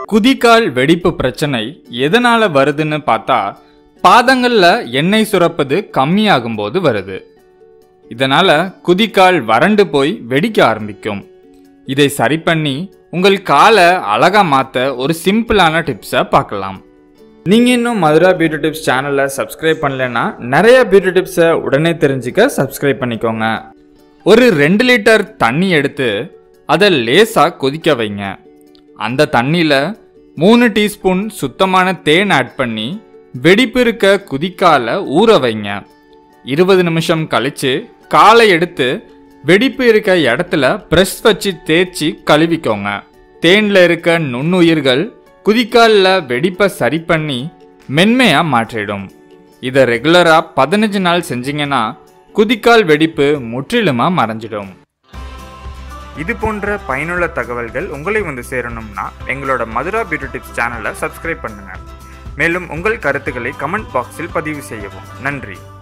குதிகால் வெடிப்பு பிரச்சனை எதனால வருதுன்னு பார்த்தா பாதங்கள்ல எண்ணெய் சுரப்பது கம்மியாகும் போது வருது இதனால குதிகால் வறண்டு போய் வெடிக்க ஆரம்பிக்கும் இதை சரி பண்ணி உங்கள் காலை அழகா மாத்த ஒரு சிம்பிளான டிப்ஸை பார்க்கலாம் நீங்க இன்னும் மதுரா பியூட்டி டிப்ஸ் சேனலை சப்ஸ்கிரைப் பண்ணலைன்னா நிறைய பியூட்டி டிப்ஸை உடனே தெரிஞ்சுக்க சப்ஸ்கிரைப் பண்ணிக்கோங்க ஒரு ரெண்டு லிட்டர் தண்ணி எடுத்து அதை லேசா கொதிக்க வைங்க அந்த தண்ணியில் மூணு டீஸ்பூன் சுத்தமான தேன் ஆட் பண்ணி வெடிப்பு இருக்க குதிக்கால ஊற வைங்க இருபது நிமிஷம் கழிச்சு காலை எடுத்து வெடிப்பு இருக்க இடத்துல ப்ரெஷ் வச்சு தேய்ச்சி கழுவிக்கோங்க தேனில் இருக்க நுண்ணுயிர்கள் குதிக்காலில் வெடிப்பை சரி பண்ணி மென்மையாக மாற்றிடும் இதை ரெகுலராக பதினஞ்சு நாள் செஞ்சீங்கன்னா குதிக்கால் வெடிப்பு முற்றிலுமாக மறைஞ்சிடும் இது போன்ற பயனுள்ள தகவல்கள் உங்களை வந்து சேரணும்னா எங்களோட மதுரா பியூட்டி டிப்ஸ் சேனலை சப்ஸ்கிரைப் பண்ணுங்க மேலும் உங்கள் கருத்துக்களை கமெண்ட் பாக்ஸில் பதிவு செய்யவும் நன்றி